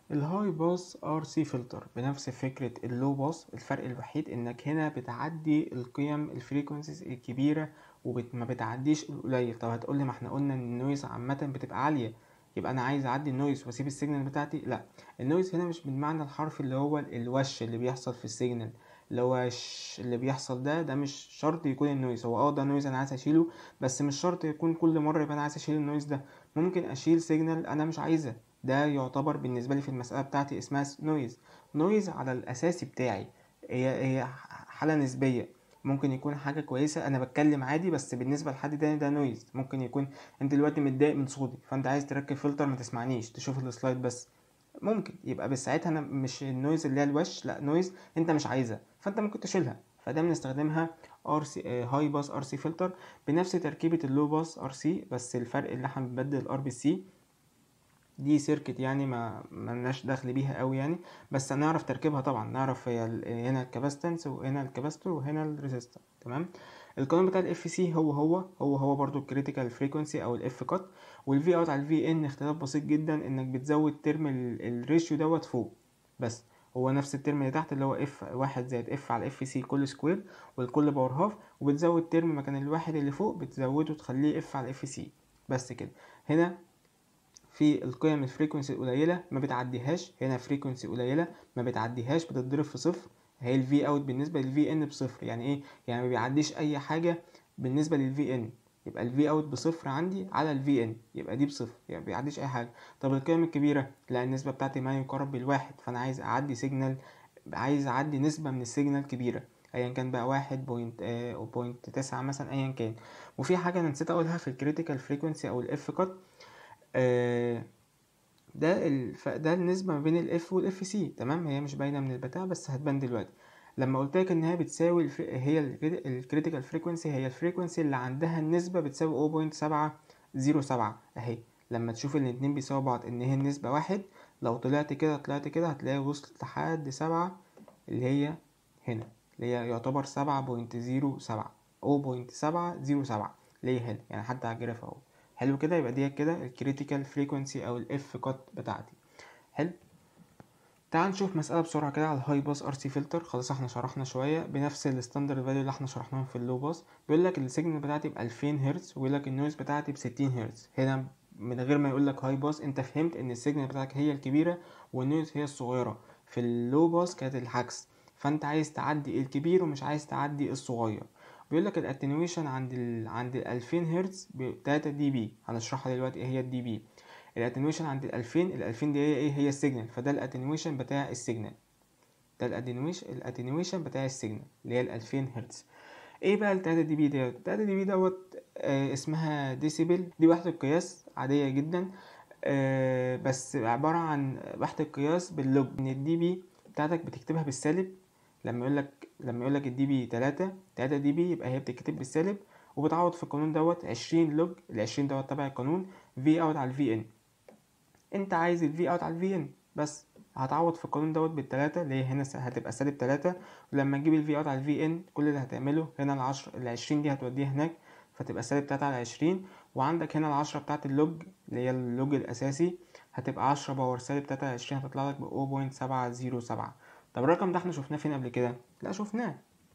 الهاي باس ار سي فلتر بنفس فكرة اللو باس الفرق الوحيد انك هنا بتعدي القيم الفريكونسيز الكبيرة وما بتعديش القليل طب هتقولي ما احنا قلنا ان النويز عامة بتبقى عالية يبقى انا عايز اعدي النويز واسيب السيجنال بتاعتي لا النويز هنا مش بالمعنى الحرفي اللي هو الوش اللي بيحصل في السيجنال اللي هو ش- اللي بيحصل ده ده مش شرط يكون النويز هو اه ده نويز انا عايز اشيله بس مش شرط يكون كل مرة يبقى انا عايز اشيل النويز ده ممكن اشيل سيجنال انا مش عايزها ده يعتبر بالنسبة لي في المسألة بتاعتي اسمها نويز نويز على الأساسي بتاعي هي هي حالة نسبية ممكن يكون حاجة كويسة أنا بتكلم عادي بس بالنسبة لحد تاني ده نويز ممكن يكون أنت دلوقتي متضايق من صوتي فأنت عايز تركب فلتر ما تسمعنيش تشوف السلايد بس ممكن يبقى بس ساعتها أنا مش النويز اللي هي الوش لا نويز أنت مش عايزها فأنت ممكن تشيلها فده بنستخدمها ار سي هاي باس ار سي فلتر بنفس تركيبة اللو باس ار سي بس الفرق اللي احنا بنبدل الار بي سي دي سيركت يعني ما ملناش دخل بيها قوي يعني بس هنعرف تركيبها طبعا نعرف هي ال- هنا الكاباستنس وهنا الكاباستور وهنا الريزيستور تمام القانون بتاع الاف سي هو هو هو هو برضو الكريتيكال فريكونسي او الاف كات والفي اوت على الفي ان اختلاف بسيط جدا انك بتزود ترم الريشيو دوت فوق بس هو نفس الترم اللي تحت اللي هو اف واحد زائد اف على اف سي كل سكوير والكل باور هاف وبتزود ترم مكان الواحد اللي فوق بتزوده تخليه اف على اف سي بس كده هنا في القيم الفريكونسي القليله ما بتعديهاش هنا فريكونسي قليله ما بتعديهاش بتتضرب في صفر هي الفي اوت بالنسبه للفي ان بصفر يعني ايه يعني ما بيعديش اي حاجه بالنسبه للفي ان يبقى الفي اوت بصفر عندي على الفي ان يبقى دي بصفر يعني ما بيعديش اي حاجه طب القيم الكبيره لا النسبه بتاعتي ما يقارب بالواحد فانا عايز اعدي سيجنال عايز اعدي نسبه من السيجنال كبيره ايا كان بقى واحد بوينت آه او بوينت تسعة مثلا ايا كان وفي حاجه انا نسيت اقولها في الكريتيكال فريكونسي او الاف كات آه ده الف... ده النسبة ما بين الاف والاف سي تمام هي مش باينة من البتاع بس هتبان دلوقتي لما قلت لك ان هي بتساوي الف... هي الكريتيكال فريكونسي هي الفريكونسي اللي عندها النسبة بتساوي 0.707 اهي لما تشوف ان الاتنين بيساوي بعض ان هي النسبة واحد لو طلعت كده طلعت كده هتلاقي وصلت لحد سبعة اللي هي هنا اللي هي يعتبر سبعة بوينت زيرو سبعة او بوينت سبعة زيرو سبعة اللي هي هنا يعني حتى على الجراف اهو حلو كده يبقى ديت كده الكريتيكال فريكونسي او الاف كات بتاعتي حلو تعال نشوف مسألة بسرعة كده على الهاي باس ار سي فلتر خلاص احنا شرحنا شوية بنفس الستاندرد فاليو اللي احنا شرحناهم في اللو باس بيقول لك السيجنال بتاعتي ب 2000 هرتز ويقول لك النويز بتاعتي ب 60 هرتز هنا من غير ما يقول لك هاي باس انت فهمت ان السيجنال بتاعتك هي الكبيرة والنويز هي الصغيرة في اللو باس كانت العكس فانت عايز تعدي الكبير ومش عايز تعدي الصغير بيقول لك الاتنويشن عند ال عند ال 2000 هرتز ب 3 دي بي هنشرحها دلوقتي ايه هي الدي بي الاتنويشن عند ال 2000 ال 2000 دي هي ايه هي السيجنال فده الاتنويشن بتاع السيجنال ده الاتنويشن الاتنويشن بتاع السيجنال اللي هي ال 2000 هرتز ايه بقى ال 3 دي بي دوت 3 دي بي دوت آه اسمها ديسيبل دي وحدة قياس عادية جدا آه بس عبارة عن وحدة قياس باللوج ان الدي بي بتاعتك بتكتبها بالسالب لما يقول لك لما يقول لك الدي بي 3 3 دي بي يبقى هي بتتكتب بالسالب وبتعوض في القانون دوت 20 لوج ال 20 دوت تبع القانون في اوت على الفي ان انت عايز الفي اوت على الفي ان بس هتعوض في القانون دوت بالتلاتة اللي هي هنا هتبقى سالب تلاتة ولما تجيب الفي اوت على الفي ان كل اللي هتعمله هنا العشر العشرين دي هتوديها هناك فتبقى سالب تلاتة على عشرين وعندك هنا العشرة بتاعت اللوج اللي هي اللوج الأساسي هتبقى عشرة باور سالب تلاتة على عشرين هتطلع لك ب 0.707 طب الرقم ده احنا شفناه فين قبل كده؟ لا شفناه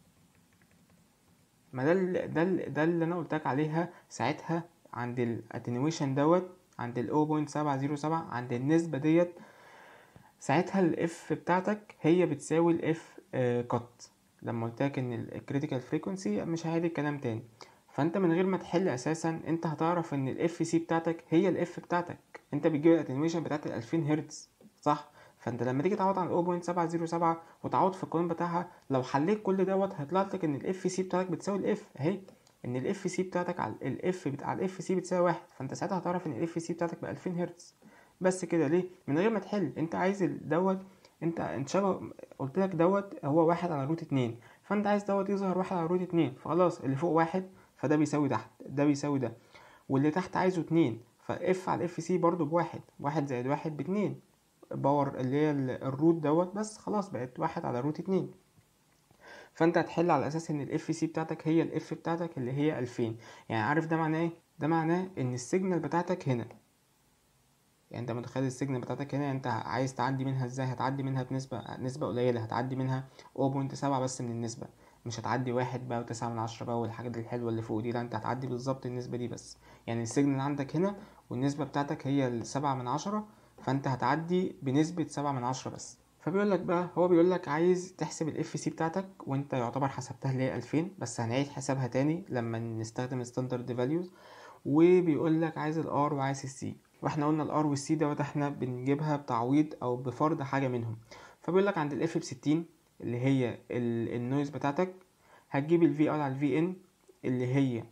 ما ده ال ده ال ده اللي انا قلتلك عليها ساعتها عند الاتنويشن دوت عند ال 0.707 عند النسبة ديت ساعتها الاف بتاعتك هي بتساوي الاف كات لما قلتلك ان الكريتيكال فريكونسي مش هعيد الكلام تاني فانت من غير ما تحل اساسا انت هتعرف ان الاف سي بتاعتك هي الاف بتاعتك انت بتجيب الاتنويشن بتاعت ال 2000 هرتز صح فانت لما تيجي تعوض عن 0.707 وتعوض في القانون بتاعها لو حليت كل دوت هيطلع لك ان الاف سي بتاعتك بتساوي الاف اهي ان الاف سي بتاعتك على الاف بتاع الاف سي بتساوي واحد فانت ساعتها هتعرف ان الاف سي بتاعتك ب 2000 هرتز بس كده ليه من غير ما تحل انت عايز دوت انت انت شبه قلت لك دوت هو واحد على روت اتنين فانت عايز دوت يظهر واحد على روت اتنين فخلاص اللي فوق واحد فده بيساوي تحت ده بيساوي ده واللي تحت عايزه اتنين فاف على اف سي برضو بواحد واحد زائد واحد باتنين باور اللي هي الروت دوت بس خلاص بقت واحد على روت اتنين فانت هتحل على اساس ان الاف سي بتاعتك هي الاف بتاعتك اللي هي 2000 يعني عارف ده معناه ايه ده معناه ان السيجنال بتاعتك هنا يعني انت متخيل السيجنال بتاعتك هنا انت عايز تعدي منها ازاي هتعدي منها بنسبة نسبة قليلة هتعدي منها 0.7 بس من النسبة مش هتعدي واحد بقى وتسعة من عشرة بقى والحاجات الحلوة اللي فوق دي لا انت هتعدي بالظبط النسبة دي بس يعني السيجنال عندك هنا والنسبة بتاعتك هي السبعة من عشرة فانت هتعدي بنسبة سبعة من عشرة بس فبيقول لك بقى هو بيقول لك عايز تحسب الاف سي بتاعتك وانت يعتبر حسبتها اللي هي 2000 بس هنعيد حسابها تاني لما نستخدم الستاندرد فاليوز وبيقول لك عايز الار وعايز السي واحنا قلنا الار والسي دوت احنا بنجيبها بتعويض او بفرض حاجه منهم فبيقول لك عند الاف ب 60 اللي هي النويز بتاعتك هتجيب الفي اوت على الفي ان اللي هي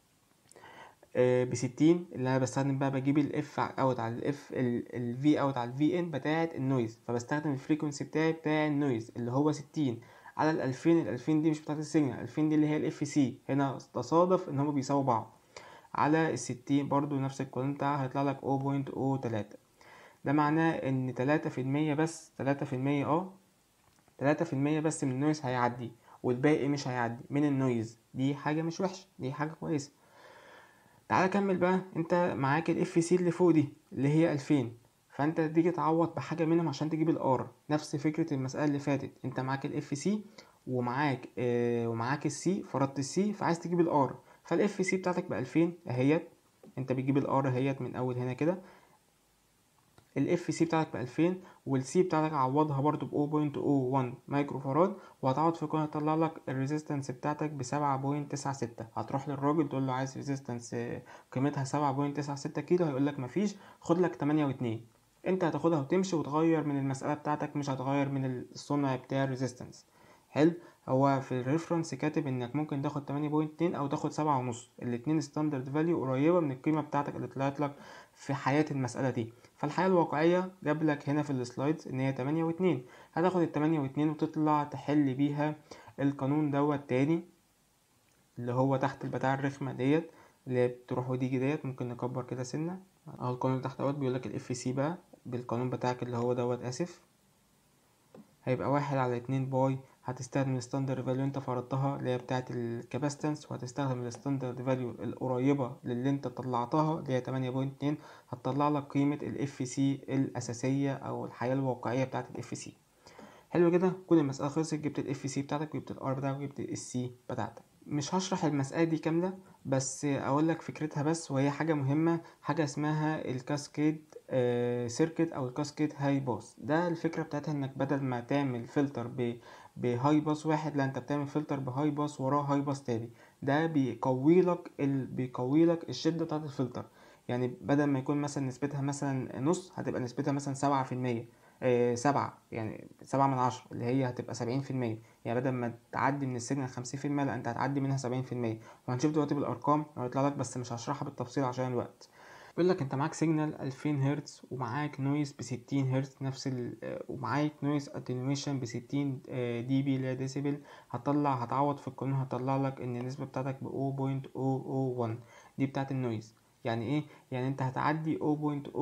ب 60 اللي انا بستخدم بقى بجيب الاف اوت على الاف الفي اوت على الفي ان بتاعه النويز فبستخدم الفريكونسي بتاعي بتاع النويز اللي هو 60 على ال 2000 ال 2000 دي مش بتاعه السيجنال 2000 دي اللي هي الاف سي هنا تصادف ان هما بيساووا بعض على ال 60 برضو نفس القانون بتاعها هيطلع لك 0.03 ده معناه ان 3% بس 3% اه 3% بس من النويز هيعدي والباقي مش هيعدي من النويز دي حاجة مش وحشة دي حاجة كويسة تعالى كمل بقى انت معاك الاف سي اللي فوق دي اللي هي 2000 فانت تيجي تعوض بحاجه منهم عشان تجيب الار نفس فكره المساله اللي فاتت انت معاك الاف سي ومعاك آه ومعاك السي فرضت السي فعايز تجيب الار فالاف سي بتاعتك ب 2000 اهيت انت بتجيب الار اهيت من اول هنا كده الاف سي بتاعتك ب 2000 والسي بتاعتك عوضها برضو ب 0.01 مايكرو فاراد وهتقعد في القانون يطلع لك الريزيستنس بتاعتك ب 7.96 هتروح للراجل تقول له عايز ريزيستنس قيمتها 7.96 كيلو هيقول لك مفيش خد لك 8 و2 انت هتاخدها وتمشي وتغير من المسألة بتاعتك مش هتغير من الصنع بتاع الريزيستنس حلو هو في الريفرنس كاتب انك ممكن تاخد 8.2 او تاخد سبعة ونص الاتنين ستاندرد فاليو قريبة من القيمة بتاعتك اللي طلعت لك في حياة المسألة دي فالحياة الواقعية جاب لك هنا في السلايدز ان هي 8 و2 هتاخد ال 8 و2 وتطلع تحل بيها القانون دوت تاني اللي هو تحت البتاع الرخمة ديت اللي بتروح وتيجي ديت ممكن نكبر كده سنة اهو القانون اللي تحت دوت بيقول لك الاف سي بقى بالقانون بتاعك اللي هو دوت اسف هيبقى واحد على اتنين باي هتستخدم الستاندرد فاليو انت فرضتها اللي هي بتاعة الكاباستنس وهتستخدم الستاندرد فاليو القريبة للي انت طلعتها اللي هي تمانية بوينت اتنين هتطلع لك قيمة الاف سي الأساسية أو الحياة الواقعية بتاعة الاف سي حلو كده كل المسألة خلصت جبت الاف سي بتاعتك وجبت الار بتاعك وجبت السي بتاعتك مش هشرح المسألة دي كاملة بس أقول لك فكرتها بس وهي حاجة مهمة حاجة اسمها الكاسكيد سيركت أو الكاسكيد هاي باس ده الفكرة بتاعتها إنك بدل ما تعمل فلتر ب بهاي باس واحد لا انت بتعمل فلتر بهاي باس وراه هاي باس تاني ده بيقوي لك ال... بيقوي لك الشده بتاعه الفلتر يعني بدل ما يكون مثلا نسبتها مثلا نص هتبقى نسبتها مثلا سبعة في المية آه سبعة يعني سبعة من عشرة اللي هي هتبقى سبعين في المية يعني بدل ما تعدي من السيجنال خمسين في المية لا انت هتعدي منها سبعين في المية وهنشوف دلوقتي بالارقام هيطلع لك بس مش هشرحها بالتفصيل عشان الوقت بيقول لك انت معاك سيجنال 2000 هرتز ومعاك نويز ب 60 هرتز نفس ال ومعاك نويز اتنويشن ب 60 دي بي اللي هي ديسيبل هتطلع هتعوض في القانون هتطلع لك ان النسبه بتاعتك ب 0.001 دي بتاعت النويز يعني ايه يعني انت هتعدي 0.001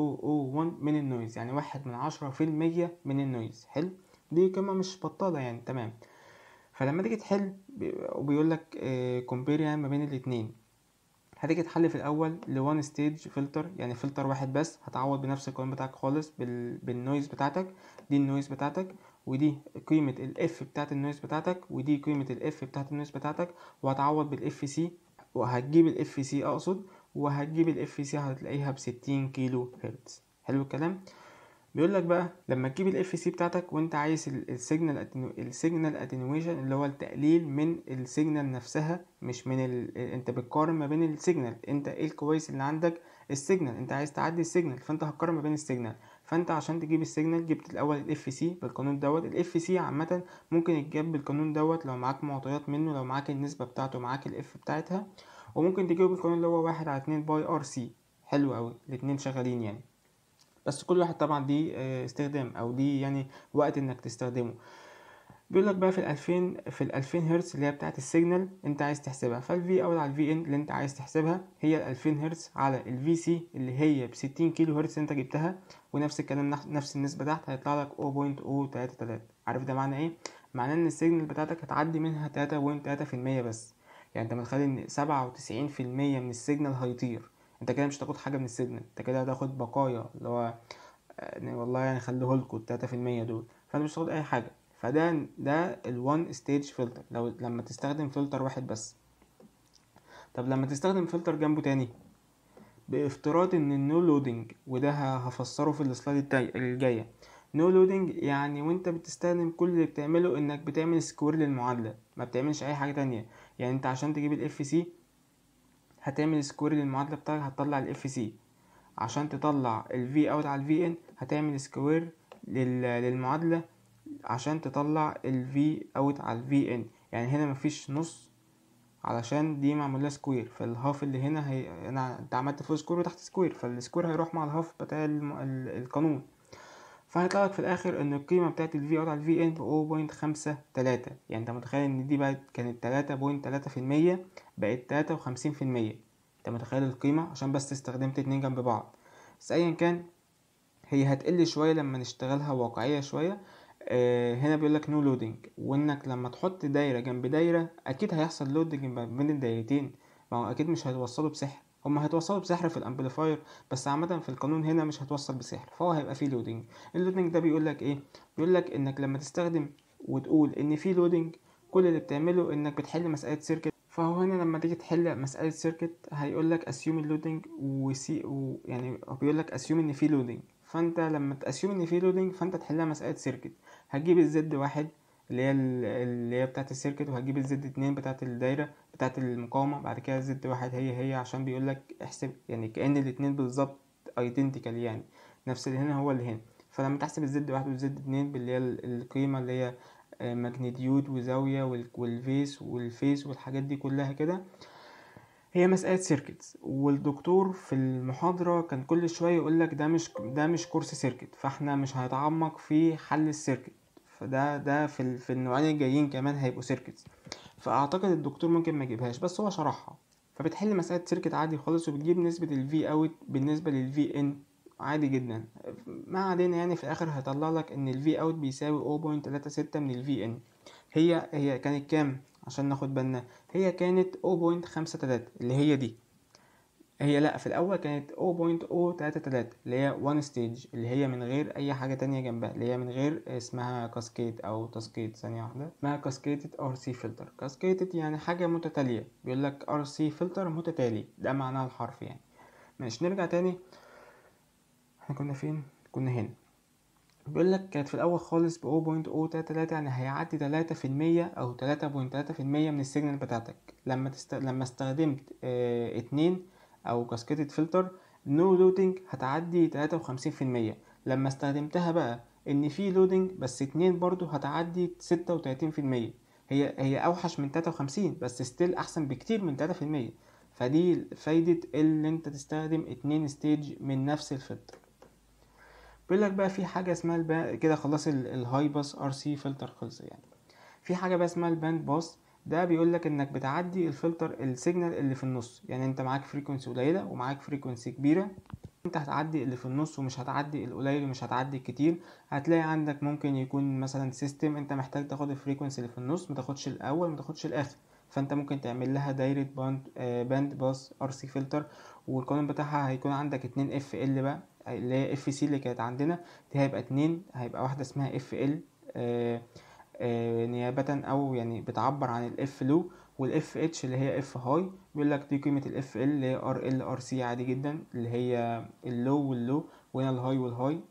من النويز يعني واحد من عشرة في المية من النويز حلو دي قيمة مش بطالة يعني تمام فلما تيجي تحل وبيقول لك كومبير يعني ما بين الاتنين هتيجي تحل في الاول لوان ستيج فلتر يعني فلتر واحد بس هتعوض بنفس القانون بتاعك خالص بال... بالنويز بتاعتك دي النويز بتاعتك ودي قيمة الاف بتاعت النويز بتاعتك ودي قيمة الاف بتاعت النويز بتاعتك وهتعوض بالاف سي وهتجيب الاف سي اقصد وهتجيب الاف سي هتلاقيها بستين كيلو هرتز حلو الكلام بيقول لك بقى لما تجيب الاف سي بتاعتك وانت عايز السيجنال السيجنال اتنويشن اللي هو التقليل من السيجنال نفسها مش من ال... انت بتقارن ما بين السيجنال انت ايه الكويس اللي عندك السيجنال انت عايز تعدي السيجنال فانت هتقارن ما بين السيجنال فانت عشان تجيب السيجنال جبت الاول الاف سي بالقانون دوت الاف سي عامه ممكن يتجاب بالقانون دوت لو معاك معطيات منه لو معاك النسبه بتاعته معاك الاف بتاعتها وممكن تجيبه بالقانون اللي هو واحد على اتنين باي ار سي حلو اوي الاتنين شغالين يعني بس كل واحد طبعا دي استخدام او دي يعني وقت انك تستخدمه بيقول لك بقى في ال 2000 في ال 2000 هرتز اللي هي بتاعه السيجنال انت عايز تحسبها فالفي اوت على الفي ان اللي انت عايز تحسبها هي ال 2000 هرتز على الفي سي اللي هي ب 60 كيلو هرتز انت جبتها ونفس الكلام نفس النسبه تحت هيطلع لك 0.033 عارف ده معناه ايه معناه ان السيجنال بتاعتك هتعدي منها 3.3% بس يعني انت متخيل ان 97% من السيجنال هيطير انت كده مش هتاخد حاجه من السيجنال انت كده هتاخد بقايا اللي هو يعني والله يعني خليهولكوا التلاتة في المية دول فانت مش هتاخد اي حاجه فده ده الوان ستيج فلتر لو لما تستخدم فلتر واحد بس طب لما تستخدم فلتر جنبه تاني بافتراض ان النو لودنج وده هفسره في السلايد الجايه نو لودنج يعني وانت بتستخدم كل اللي بتعمله انك بتعمل سكوير للمعادله ما بتعملش اي حاجه تانية يعني انت عشان تجيب الاف سي هتعمل سكوير للمعادله بتاعتك هتطلع الاف سي عشان تطلع الفي اوت على الفي ان هتعمل سكوير للمعادله عشان تطلع الفي اوت على الفي ان يعني هنا مفيش نص علشان دي معمول لها سكوير فالهاف اللي هنا هي انا انت عملت فوق سكوير وتحت سكوير فالسكوير هيروح مع الهاف بتاع الم... ال... القانون فهيطلع لك في الاخر ان القيمه بتاعت الفي اوت على الفي ان ب 0.53 يعني انت متخيل ان دي بقت كانت 3.3% بقت 53% انت متخيل القيمه عشان بس استخدمت اتنين جنب بعض بس ايا كان هي هتقل شويه لما نشتغلها واقعيه شويه آه هنا بيقول لك نو لودنج وانك لما تحط دايره جنب دايره اكيد هيحصل لودنج بين الدايرتين ما هو اكيد مش هيتوصلوا بسحر هما هيتوصلوا بسحر في الامبليفاير بس عامه في القانون هنا مش هتوصل بسحر فهو هيبقى فيه لودنج اللودنج ده بيقول لك ايه بيقول لك انك لما تستخدم وتقول ان في لودنج كل اللي بتعمله انك بتحل مساله سيركت فهو هنا لما تيجي تحل مساله سيركت هيقول لك اسيوم اللودنج وسي و يعني بيقول لك اسيوم ان في لودنج فانت لما تاسيوم ان في لودنج فانت تحلها مساله سيركت هتجيب الزد واحد اللي هي اللي هي بتاعه السيركت وهتجيب الزد اتنين بتاعه الدايره بتاعه المقاومه بعد كده الزد واحد هي هي عشان بيقول لك احسب يعني كأن الاتنين بالظبط ايدنتيكال يعني نفس اللي هنا هو اللي هنا فلما تحسب الزد واحد والزد اتنين اللي هي القيمه اللي هي ماجنتيود وزاويه والفيس والفيس والحاجات دي كلها كده هي مسألة سيركت والدكتور في المحاضرة كان كل شوية يقول لك ده مش ده مش كورس سيركت فاحنا مش هنتعمق في حل السيركت فده ده في ال... في النوعين الجايين كمان هيبقوا سيركتس فاعتقد الدكتور ممكن ما يجيبهاش بس هو شرحها فبتحل مسألة سيركت عادي خالص وبتجيب نسبة الفي اوت بالنسبة للفي ان عادي جدا ما علينا يعني في الاخر هيطلع لك ان الفي اوت بيساوي 0.36 من الفي ان هي هي كانت كام عشان ناخد بالنا هي كانت 0.53 اللي هي دي هي لا في الاول كانت 0.033 اللي هي وان ستيج اللي هي من غير اي حاجه تانية جنبها اللي هي من غير اسمها كاسكيد او تاسكيد ثانيه واحده اسمها كاسكيدد ار سي فلتر كاسكيدد يعني حاجه متتاليه بيقول لك ار سي فلتر متتالي ده معناها الحرف يعني ماشي نرجع تاني احنا كنا فين كنا هنا بيقول لك كانت في الاول خالص ب 0.033 يعني هيعدي 3% او 3.3% من السيجنال بتاعتك لما تست... لما استخدمت اه اتنين او كاسكيتد فلتر نو لودنج هتعدي 53% لما استخدمتها بقى ان في لودنج بس اتنين برضو هتعدي 36% هي هي اوحش من 53 بس ستيل احسن بكتير من 3% فدي فايدة اللي انت تستخدم اتنين ستيج من نفس الفلتر بيقول لك بقى في حاجة اسمها البا... كده خلاص الهاي باس ار سي فلتر خلص يعني في حاجة بقى اسمها الباند باس ده بيقول لك انك بتعدي الفلتر السيجنال اللي في النص يعني انت معاك فريكونسي قليله ومعاك فريكونسي كبيره انت هتعدي اللي في النص ومش هتعدي القليل ومش هتعدي الكتير هتلاقي عندك ممكن يكون مثلا سيستم انت محتاج تاخد الفريكونسي اللي في النص ما تاخدش الاول ما تاخدش الاخر فانت ممكن تعمل لها دايره باند آه باند باس ار سي فلتر والقانون بتاعها هيكون عندك اتنين اف ال بقى اللي هي اف سي اللي كانت عندنا دي هيبقى اتنين هيبقى واحده اسمها اف ال آه آه نيابة أو يعني بتعبر عن الاف لو والاف اتش اللي هي اف هاي بيقول لك دي قيمة الاف ال اللي هي ار ال ار سي عادي جدا اللي هي اللو واللو وهنا الهاي والهاي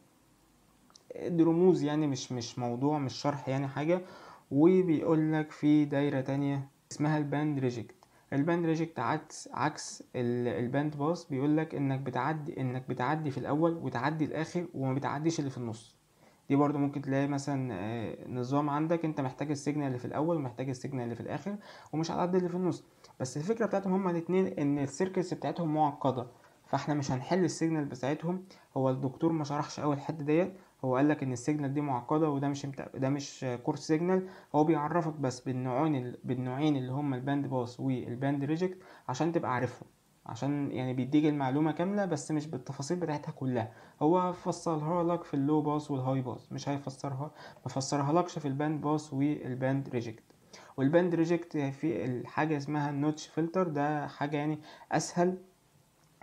دي رموز يعني مش مش موضوع مش شرح يعني حاجة وبيقول لك في دايرة تانية اسمها الباند ريجكت الباند ريجكت عكس عكس الباند باس بيقول لك انك بتعدي انك بتعدي في الاول وتعدي الاخر وما بتعديش اللي في النص دي برضو ممكن تلاقي مثلا نظام عندك انت محتاج السيجنال اللي في الاول ومحتاج السيجنال اللي في الاخر ومش هتعدي اللي في النص بس الفكره بتاعتهم هما الاثنين ان السيركلز بتاعتهم معقده فاحنا مش هنحل السيجنال بتاعتهم هو الدكتور ما شرحش اول حته ديت هو قال لك ان السيجنال دي معقده وده مش مت... ده مش كورس سيجنال هو بيعرفك بس بالنوعين ال... بالنوعين اللي هما الباند باس والباند ريجكت عشان تبقى عارفهم عشان يعني بيديك المعلومة كاملة بس مش بالتفاصيل بتاعتها كلها هو فصلها لك في اللو باس والهاي باس مش هيفسرها مفسرها لكش في الباند باس والباند ريجكت والباند ريجكت في الحاجة اسمها النوتش فلتر ده حاجة يعني أسهل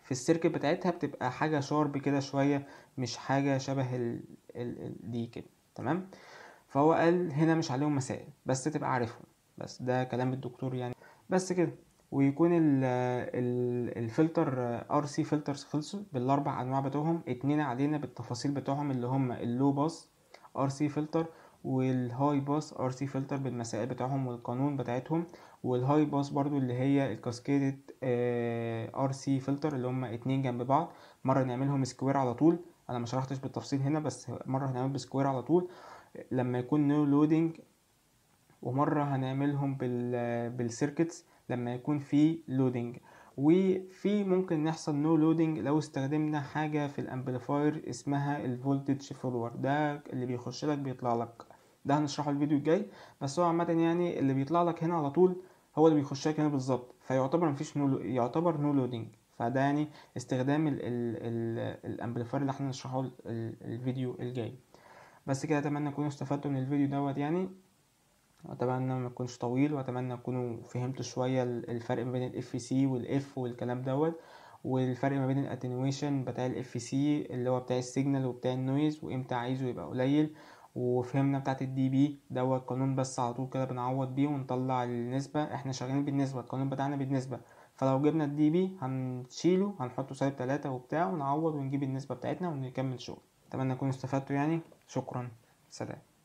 في السيركت بتاعتها بتبقى حاجه شارب كده شويه مش حاجه شبه ال... ال... ال... دي كده تمام فهو قال هنا مش عليهم مسائل بس تبقى عارفهم بس ده كلام الدكتور يعني بس كده ويكون ال ال الفلتر ار سي فلترز خلصوا بالاربع انواع بتوعهم اتنين علينا بالتفاصيل بتوعهم اللي هم اللو باس ار سي فلتر والهاي باس ار سي فلتر بالمسائل بتاعهم والقانون بتاعتهم والهاي باس برضو اللي هي الكاسكيدد ار سي فلتر اللي هم اتنين جنب بعض مره نعملهم سكوير على طول انا ما شرحتش بالتفصيل هنا بس مره هنعمل بسكوير على طول لما يكون نو لودنج ومره هنعملهم بال بالسيركتس لما يكون في لودنج وفي ممكن نحصل نو لودنج لو استخدمنا حاجه في الامبليفاير اسمها الفولتج فولور ده اللي بيخش لك بيطلع لك ده هنشرحه الفيديو الجاي بس هو عامه يعني اللي بيطلع لك هنا على طول هو اللي بيخش لك هنا بالظبط فيعتبر مفيش نو يعتبر نو لودنج فده يعني استخدام الامبليفاير اللي احنا هنشرحه ال- ال- الفيديو الجاي بس كده اتمنى تكونوا استفدتوا من الفيديو دوت يعني واتمنى ما يكونش طويل واتمنى تكونوا فهمتوا شويه ال- الفرق ما بين الاف سي والاف والكلام دوت والفرق ما بين الاتنويشن بتاع الاف سي اللي هو بتاع السيجنال وبتاع النويز وامتى عايزه يبقى قليل وفهمنا بتاعت الدي بي دوت قانون بس على طول كده بنعوض بيه ونطلع النسبة احنا شغالين بالنسبة القانون بتاعنا بالنسبة فلو جبنا الدي بي هنشيله هنحطه سالب تلاتة وبتاع ونعوض ونجيب النسبة بتاعتنا ونكمل شغل اتمنى تكونوا استفدتوا يعني شكرا سلام